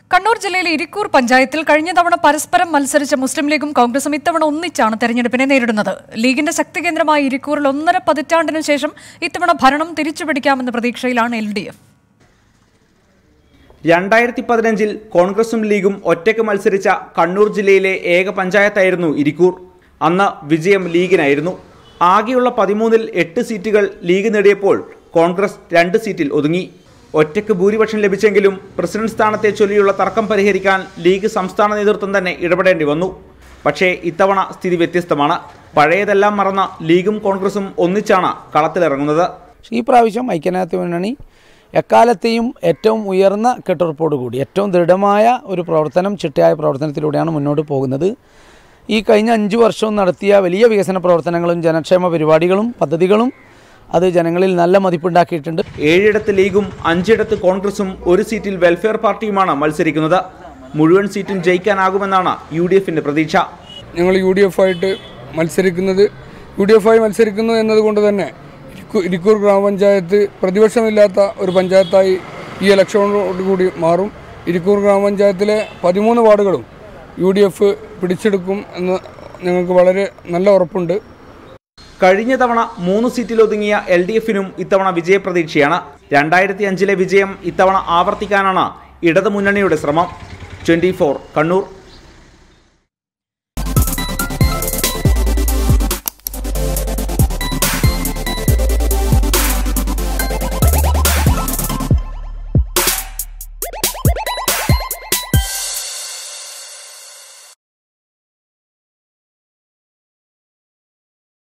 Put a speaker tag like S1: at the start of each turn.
S1: കണ്ണൂർ ജില്ലയിലെ ഇരിക്കൂർ പഞ്ചായത്തിൽ കഴിഞ്ഞ തവണ പരസ്പരം മത്സരിച്ച മുസ്ലിം ലീഗും കോൺഗ്രസും ഇത്തവണ ഒന്നിച്ചാണ് തെരഞ്ഞെടുപ്പിനെ നേരിടുന്നത് ലീഗിന്റെ ശക്തി കേന്ദ്രമായ ഇരിക്കൂറിൽ ഒന്നര പതിറ്റാണ്ടിനു ശേഷം ഇത്തവണ ഭരണം തിരിച്ചുപിടിക്കാമെന്ന പ്രതീക്ഷയിലാണ് എൽ ഡി എഫ്
S2: രണ്ടായിരത്തി പതിനഞ്ചിൽ കോൺഗ്രസും ലീഗും ഒറ്റയ്ക്ക് മത്സരിച്ച കണ്ണൂർ ജില്ലയിലെ ഏക പഞ്ചായത്തായിരുന്നു ഇരിക്കൂർ അന്ന് വിജയം ലീഗിനായിരുന്നു ആകെയുള്ള പതിമൂന്നിൽ എട്ട് സീറ്റുകൾ ലീഗ് നേടിയപ്പോൾ കോൺഗ്രസ് രണ്ട് സീറ്റിൽ ഒതുങ്ങി ഒറ്റയ്ക്ക് ഭൂരിപക്ഷം ലഭിച്ചെങ്കിലും പ്രസിഡന്റ് സ്ഥാനത്തെ ചൊല്ലിയുള്ള തർക്കം പരിഹരിക്കാൻ ലീഗ് സംസ്ഥാന നേതൃത്വം തന്നെ ഇടപെടേണ്ടി വന്നു പക്ഷേ ഇത്തവണ സ്ഥിതി വ്യത്യസ്തമാണ് പഴയതെല്ലാം മറന്ന ലീഗും കോൺഗ്രസും ഒന്നിച്ചാണ് കളത്തിലിറങ്ങുന്നത്
S3: പക്ഷേ ഈ പ്രാവശ്യം ഐക്യനാഥ മുന്നണി എക്കാലത്തെയും ഏറ്റവും ഉയർന്ന കെട്ടുറപ്പോടുകൂടി ഏറ്റവും ദൃഢമായ ഒരു പ്രവർത്തനം ചിട്ടയായ പ്രവർത്തനത്തിലൂടെയാണ് മുന്നോട്ട് പോകുന്നത് ഈ കഴിഞ്ഞ അഞ്ച് വർഷവും നടത്തിയ വലിയ വികസന പ്രവർത്തനങ്ങളും ജനക്ഷേമ പരിപാടികളും പദ്ധതികളും അത് ജനങ്ങളിൽ നല്ല മതിപ്പുണ്ടാക്കിയിട്ടുണ്ട്
S2: ഏഴിടത്ത് ലീഗും അഞ്ചിടത്ത് കോൺഗ്രസും ഒരു സീറ്റിൽ വെൽഫെയർ പാർട്ടിയുമാണ് മത്സരിക്കുന്നത് മുഴുവൻ സീറ്റും ജയിക്കാനാകുമെന്നാണ് യു ഡി എഫിന്റെ പ്രതീക്ഷ
S4: ഞങ്ങൾ യു ഡി എഫ് ആയിട്ട് മത്സരിക്കുന്നത് യു ഡി എഫ് ആയി മത്സരിക്കുന്നു എന്നതുകൊണ്ട് തന്നെ ഇരിക്കൂ- ഇരിക്കൂർ ഗ്രാമപഞ്ചായത്ത് പ്രതിപക്ഷമില്ലാത്ത ഒരു പഞ്ചായത്തായി ഈ ഇലക്ഷനോടുകൂടി മാറും ഇരിക്കൂർ ഗ്രാമപഞ്ചായത്തിലെ പതിമൂന്ന് വാർഡുകളും യു ഡി എഫ് പിടിച്ചെടുക്കും എന്ന് ഞങ്ങൾക്ക് വളരെ നല്ല ഉറപ്പുണ്ട്
S2: കഴിഞ്ഞ തവണ മൂന്ന് സീറ്റിൽ ഒതുങ്ങിയ എൽ ഡി എഫിനും ഇത്തവണ വിജയപ്രതീക്ഷയാണ് രണ്ടായിരത്തി അഞ്ചിലെ വിജയം ഇത്തവണ ആവർത്തിക്കാനാണ് ഇടതു മുന്നണിയുടെ ശ്രമം ട്വന്റി കണ്ണൂർ